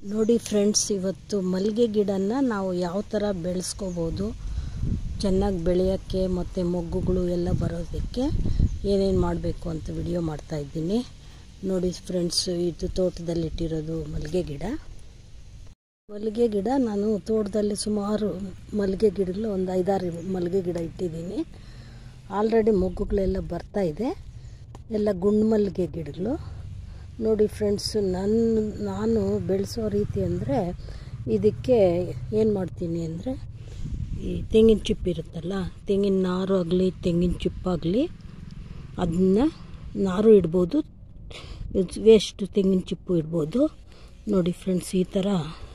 ನೋಡಿ ಫ್ರೆಂಡ್ಸ್ ಇವತ್ತು ಮಲ್ಲಿಗೆ ಗಿಡನ ನಾವು ಯಾವ ಥರ ಬೆಳೆಸ್ಕೋಬೋದು ಚೆನ್ನಾಗಿ ಬೆಳೆಯೋಕ್ಕೆ ಮತ್ತು ಮೊಗ್ಗುಗಳು ಎಲ್ಲ ಬರೋದಕ್ಕೆ ಏನೇನು ಮಾಡಬೇಕು ಅಂತ ವಿಡಿಯೋ ಮಾಡ್ತಾಯಿದ್ದೀನಿ ನೋಡಿ ಫ್ರೆಂಡ್ಸ್ ಇದು ತೋಟದಲ್ಲಿಟ್ಟಿರೋದು ಮಲ್ಲಿಗೆ ಗಿಡ ಮಲ್ಲಿಗೆ ಗಿಡ ನಾನು ತೋಟದಲ್ಲಿ ಸುಮಾರು ಮಲ್ಲಿಗೆ ಗಿಡಗಳು ಒಂದು ಐದಾರು ಮಲ್ಲಿಗೆ ಗಿಡ ಇಟ್ಟಿದ್ದೀನಿ ಆಲ್ರೆಡಿ ಮೊಗ್ಗುಗಳೆಲ್ಲ ಬರ್ತಾ ಇದೆ ಎಲ್ಲ ಗುಂಡು ಮಲ್ಲಿಗೆ ಗಿಡಗಳು ನೋಡಿ ಫ್ರೆಂಡ್ಸ್ ನನ್ನ ನಾನು ಬೆಳೆಸೋ ರೀತಿ ಅಂದರೆ ಇದಕ್ಕೆ ಏನು ಮಾಡ್ತೀನಿ ಅಂದರೆ ಈ ತೆಂಗಿನ ಚಿಪ್ಪು ಇರುತ್ತಲ್ಲ ತೆಂಗಿನ ನಾರು ಆಗಲಿ ತೆಂಗಿನ ಚಿಪ್ಪಾಗಲಿ ಅದನ್ನ ನಾರು ಇಡ್ಬೋದು ವೇಸ್ಟ್ ತೆಂಗಿನ ಚಿಪ್ಪು ಇಡ್ಬೋದು ನೋಡಿ ಫ್ರೆಂಡ್ಸ್ ಈ ಥರ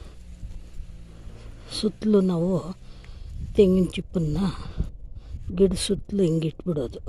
ಸುತ್ತಲೂ ನಾವು ತೆಂಗಿನ ಚಿಪ್ಪನ್ನು ಗಿಡ ಸುತ್ತಲೂ ಹಿಂಗೆ ಇಟ್ಬಿಡೋದು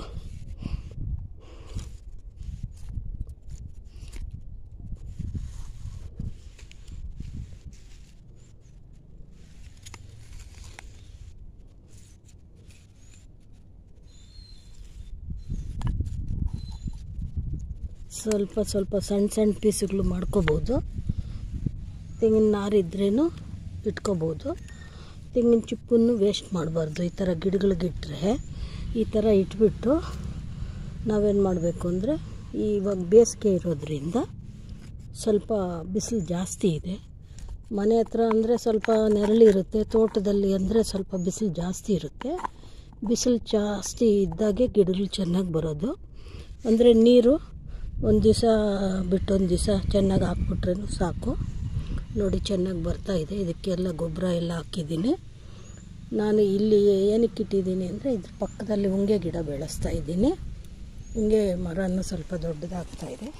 ಸ್ವಲ್ಪ ಸ್ವಲ್ಪ ಸಣ್ಣ ಸಣ್ಣ ಪೀಸುಗಳು ಮಾಡ್ಕೋಬೋದು ತೆಂಗಿನ ನಾರಿದ್ರೇನು ಇಟ್ಕೋಬೋದು ತೆಂಗಿನ ಚಿಪ್ಪನ್ನು ವೇಸ್ಟ್ ಮಾಡಬಾರ್ದು ಈ ಥರ ಗಿಡಗಳಿಗಿಟ್ರೆ ಈ ಥರ ಇಟ್ಬಿಟ್ಟು ನಾವೇನು ಮಾಡಬೇಕು ಅಂದರೆ ಇವಾಗ ಬೇಸಿಗೆ ಇರೋದ್ರಿಂದ ಸ್ವಲ್ಪ ಬಿಸಿಲು ಜಾಸ್ತಿ ಇದೆ ಮನೆ ಹತ್ರ ಅಂದರೆ ಸ್ವಲ್ಪ ನೆರಳಿರುತ್ತೆ ತೋಟದಲ್ಲಿ ಅಂದರೆ ಸ್ವಲ್ಪ ಬಿಸಿಲು ಜಾಸ್ತಿ ಇರುತ್ತೆ ಬಿಸಿಲು ಜಾಸ್ತಿ ಇದ್ದಾಗೆ ಗಿಡಗಳು ಚೆನ್ನಾಗಿ ಬರೋದು ಅಂದರೆ ನೀರು ಒಂದು ದಿವಸ ಬಿಟ್ಟು ಒಂದು ದಿವಸ ಚೆನ್ನಾಗಿ ಹಾಕ್ಬಿಟ್ರೂ ಸಾಕು ನೋಡಿ ಚೆನ್ನಾಗಿ ಬರ್ತಾ ಇದೆ ಇದಕ್ಕೆಲ್ಲ ಗೊಬ್ಬರ ಎಲ್ಲ ಹಾಕಿದ್ದೀನಿ ನಾನು ಇಲ್ಲಿ ಏನಕ್ಕೆ ಇಟ್ಟಿದ್ದೀನಿ ಅಂದರೆ ಇದ್ರ ಪಕ್ಕದಲ್ಲಿ ಹೊಂಗೆ ಗಿಡ ಬೆಳೆಸ್ತಾ ಇದ್ದೀನಿ ಹೊಂಗೆ ಮರನೂ ಸ್ವಲ್ಪ ದೊಡ್ಡದಾಗ್ತಾ ಇದೆ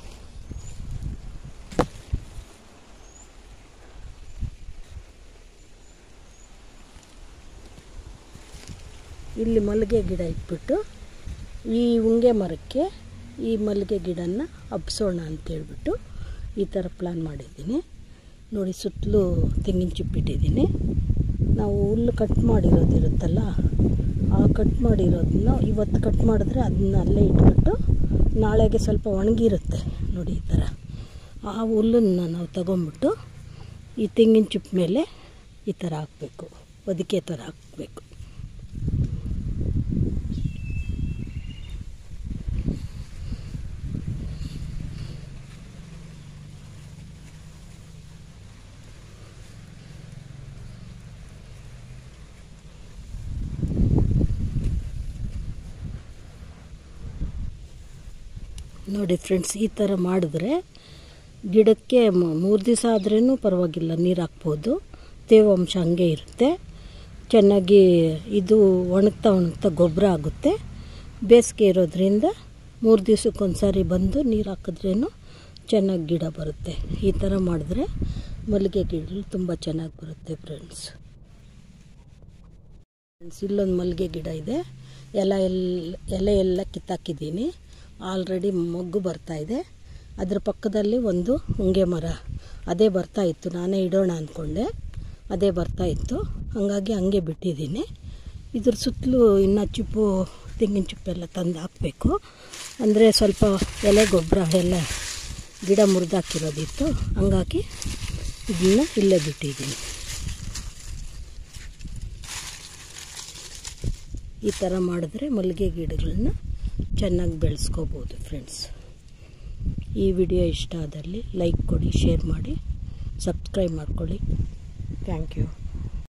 ಇಲ್ಲಿ ಮಲ್ಲಿಗೆ ಗಿಡ ಇಟ್ಬಿಟ್ಟು ಈ ಹೊಂಗೆ ಮರಕ್ಕೆ ಈ ಮಲ್ಲಿಗೆ ಗಿಡನ ಹಬ್ಸೋಣ ಅಂತೇಳ್ಬಿಟ್ಟು ಈ ಥರ ಪ್ಲ್ಯಾನ್ ಮಾಡಿದ್ದೀನಿ ನೋಡಿ ಸುತ್ತಲೂ ತೆಂಗಿನ ಚಿಪ್ಪಿಟ್ಟಿದ್ದೀನಿ ನಾವು ಹುಲ್ಲು ಕಟ್ ಮಾಡಿರೋದಿರುತ್ತಲ್ಲ ಆ ಕಟ್ ಮಾಡಿರೋದನ್ನ ಇವತ್ತು ಕಟ್ ಮಾಡಿದ್ರೆ ಅದನ್ನ ಅಲ್ಲೇ ಇಟ್ಬಿಟ್ಟು ನಾಳೆಗೆ ಸ್ವಲ್ಪ ಒಣಗಿರುತ್ತೆ ನೋಡಿ ಈ ಥರ ಆ ಹುಲ್ಲನ್ನು ನಾವು ತಗೊಂಬಿಟ್ಟು ಈ ತೆಂಗಿನ ಚಿಪ್ ಮೇಲೆ ಈ ಥರ ಹಾಕಬೇಕು ಹೊದಿಕೆ ಥರ ಹಾಕಬೇಕು ನೋಡಿ ಫ್ರೆಂಡ್ಸ್ ಈ ಥರ ಮಾಡಿದ್ರೆ ಗಿಡಕ್ಕೆ ಮೂರು ದಿವಸ ಆದ್ರೂ ಪರವಾಗಿಲ್ಲ ನೀರು ಹಾಕ್ಬೋದು ತೇವಾಂಶ ಹಂಗೆ ಇರುತ್ತೆ ಚೆನ್ನಾಗಿ ಇದು ಒಣಗ್ತಾ ಒಣಗ್ತಾ ಗೊಬ್ಬರ ಆಗುತ್ತೆ ಬೇಸಿಗೆ ಇರೋದ್ರಿಂದ ಮೂರು ದಿವ್ಸಕ್ಕೊಂದು ಸಾರಿ ಬಂದು ನೀರು ಹಾಕಿದ್ರೇನು ಚೆನ್ನಾಗಿ ಗಿಡ ಬರುತ್ತೆ ಈ ಥರ ಮಾಡಿದ್ರೆ ಮಲ್ಲಿಗೆ ಗಿಡಗಳು ತುಂಬ ಚೆನ್ನಾಗಿ ಬರುತ್ತೆ ಫ್ರೆಂಡ್ಸ್ ಫ್ರೆಂಡ್ಸ್ ಇಲ್ಲೊಂದು ಮಲ್ಲಿಗೆ ಗಿಡ ಇದೆ ಎಲೆ ಎಲ್ಲ ಎಲೆ ಎಲ್ಲ ಕಿತ್ತಾಕಿದ್ದೀನಿ ಆಲ್ರೆಡಿ ಮೊಗ್ಗು ಬರ್ತಾ ಇದೆ ಅದ್ರ ಪಕ್ಕದಲ್ಲಿ ಒಂದು ಹೊಂಗೆ ಮರ ಅದೇ ಬರ್ತಾ ಇತ್ತು ನಾನೇ ಇಡೋಣ ಅಂದ್ಕೊಂಡೆ ಅದೇ ಬರ್ತಾ ಇತ್ತು ಹಾಗಾಗಿ ಹಂಗೆ ಬಿಟ್ಟಿದ್ದೀನಿ ಇದ್ರ ಸುತ್ತಲೂ ಇನ್ನು ಚಿಪ್ಪು ತೆಂಗಿನ ಚಿಪ್ಪೆಲ್ಲ ತಂದು ಹಾಕಬೇಕು ಅಂದರೆ ಸ್ವಲ್ಪ ಎಲೆ ಗೊಬ್ಬರ ಎಲ್ಲ ಗಿಡ ಮುರಿದಾಕಿರೋದಿತ್ತು ಹಂಗಾಗಿ ಇದನ್ನು ಇಲ್ಲೇ ಬಿಟ್ಟಿದ್ದೀನಿ ಈ ಥರ ಮಾಡಿದ್ರೆ ಮಲ್ಲಿಗೆ ಗಿಡಗಳನ್ನ ಚೆನ್ನಾಗಿ ಬೆಳೆಸ್ಕೋಬೋದು ಫ್ರೆಂಡ್ಸ್ ಈ ವಿಡಿಯೋ ಇಷ್ಟ ಆದಲ್ಲಿ ಲೈಕ್ ಕೊಡಿ ಶೇರ್ ಮಾಡಿ ಸಬ್ಸ್ಕ್ರೈಬ್ ಮಾಡ್ಕೊಳ್ಳಿ ಥ್ಯಾಂಕ್ ಯು